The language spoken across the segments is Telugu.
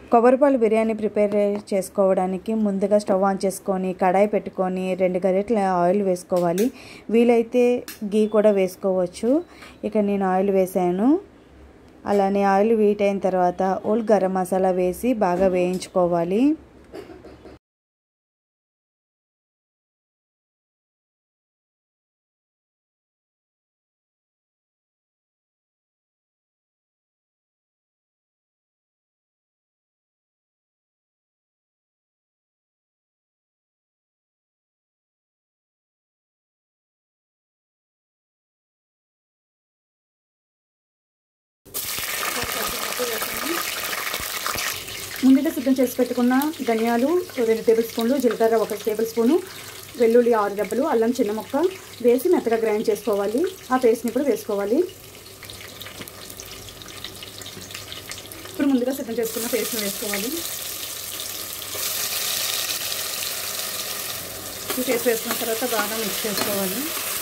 కొబ్బరిపాలు బిర్యానీ ప్రిపేర్ చేసుకోవడానికి ముందుగా స్టవ్ ఆన్ చేసుకొని కడాయి పెట్టుకొని రెండు గరిటెల ఆయిల్ వేసుకోవాలి వీలైతే గీ కూడా వేసుకోవచ్చు ఇక నేను ఆయిల్ వేసాను అలానే ఆయిల్ వీట్ అయిన తర్వాత ఓల్ గరం మసాలా వేసి బాగా వేయించుకోవాలి ముందుగా సిద్ధం చేసి పెట్టుకున్న ధనియాలు రెండు టేబుల్ స్పూన్లు జీలకర్ర ఒక టేబుల్ స్పూను వెల్లుల్లి ఆరు డబ్బలు అల్లం చిన్న ముక్క వేసి మెత్తగా గ్రైండ్ చేసుకోవాలి ఆ పేస్ట్ని ఇప్పుడు వేసుకోవాలి ఇప్పుడు ముందుగా సిద్ధం చేసుకున్న పేస్ట్ని వేసుకోవాలి ఈ పేస్ట్ వేసుకున్న తర్వాత బాగా మిక్స్ చేసుకోవాలి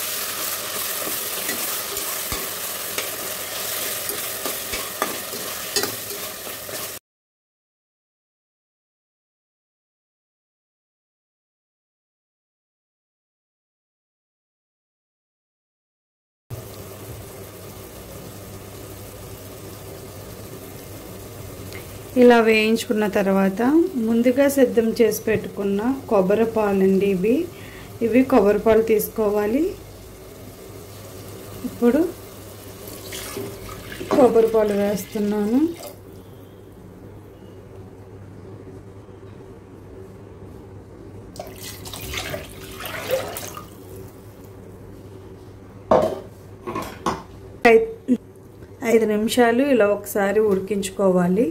ఇలా వేయించుకున్న తర్వాత ముందుగా సిద్ధం చేసి పెట్టుకున్న కొబ్బరి పాలండి ఇవి ఇవి కొబ్బరి పాలు తీసుకోవాలి ఇప్పుడు కొబ్బరి పాలు వేస్తున్నాను ఐదు నిమిషాలు ఇలా ఒకసారి ఉడికించుకోవాలి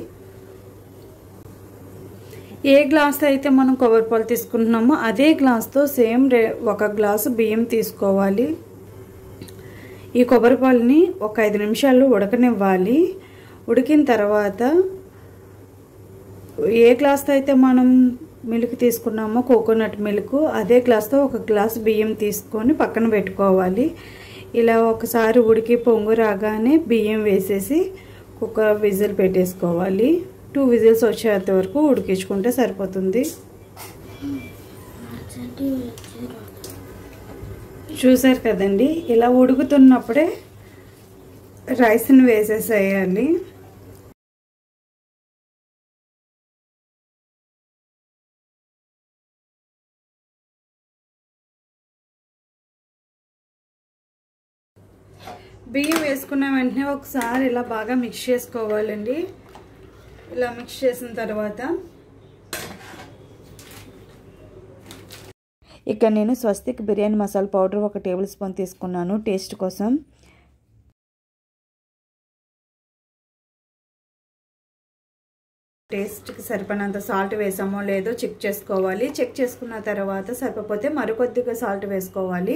ఏ గ్లాస్తో అయితే మనం కొబ్బరి పాలు తీసుకుంటున్నామో అదే గ్లాస్తో సేమ్ రే ఒక గ్లాసు బియ్యం తీసుకోవాలి ఈ కొబ్బరి పాలని ఒక ఐదు నిమిషాలు ఉడకనివ్వాలి ఉడికిన తర్వాత ఏ గ్లాస్తో అయితే మనం మిల్క్ తీసుకున్నామో కోకోనట్ మిల్క్ అదే గ్లాస్తో ఒక గ్లాస్ బియ్యం తీసుకొని పక్కన పెట్టుకోవాలి ఇలా ఒకసారి ఉడికి పొంగు రాగానే బియ్యం వేసేసి కుక్కర్ విజిల్ పెట్టేసుకోవాలి టూ విజిల్స్ వచ్చేంత వరకు ఉడికించుకుంటే సరిపోతుంది చూసారు కదండి ఇలా ఉడుకుతున్నప్పుడే రైస్ని వేసేసేయాలి బియ్యం వేసుకున్న వెంటనే ఒకసారి ఇలా బాగా మిక్స్ చేసుకోవాలండి ఇలా మిక్స్ చేసిన తర్వాత ఇక నేను స్వస్తిక్ బిర్యానీ మసాలా పౌడర్ ఒక టేబుల్ స్పూన్ తీసుకున్నాను టేస్ట్ కోసం టేస్ట్కి సరిపడినంత సాల్ట్ వేసామో లేదో చెక్ చేసుకోవాలి చెక్ చేసుకున్న తర్వాత సరిపోతే మరికొద్దిగా సాల్ట్ వేసుకోవాలి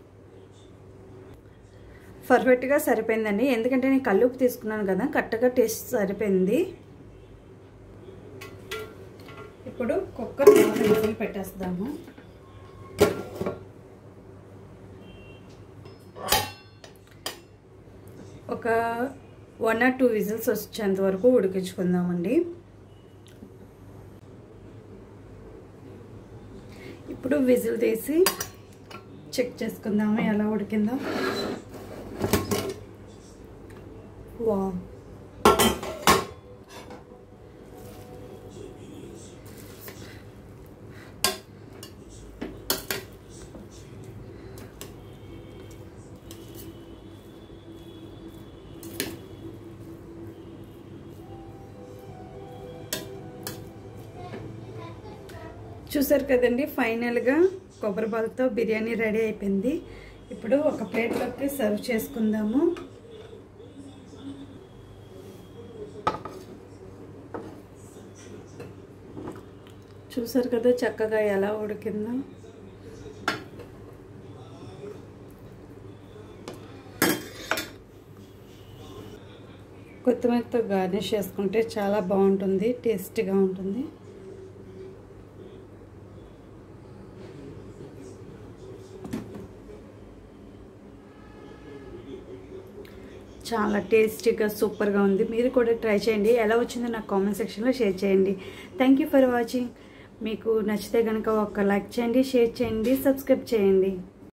పర్ఫెక్ట్గా సరిపోయిందండి ఎందుకంటే నేను కల్లుపు తీసుకున్నాను కదా కరెక్ట్గా టేస్ట్ సరిపోయింది ఇప్పుడు కుక్కర్ విజిల్ పెట్టేస్తాము ఒక వన్ ఆర్ టూ విజిల్స్ వచ్చేంత వరకు ఉడికించుకుందామండి ఇప్పుడు విజిల్ తీసి చెక్ చేసుకుందాము ఎలా ఉడికిందో వా చూసారు కదండి ఫైనల్గా కొబ్బరి పాలతో బిర్యానీ రెడీ అయిపోయింది ఇప్పుడు ఒక ప్లేట్లోకి సర్వ్ చేసుకుందాము చూసారు కదా చక్కగా ఎలా ఉడికిందో కొత్తిమీరతో గార్నిష్ చేసుకుంటే చాలా బాగుంటుంది టేస్టీగా ఉంటుంది చాలా టేస్టీగా సూపర్గా ఉంది మీరు కూడా ట్రై చేయండి ఎలా వచ్చిందో నాకు కామెంట్ సెక్షన్లో షేర్ చేయండి థ్యాంక్ యూ ఫర్ వాచింగ్ మీకు నచ్చితే కనుక ఒక లైక్ చేయండి షేర్ చేయండి సబ్స్క్రైబ్ చేయండి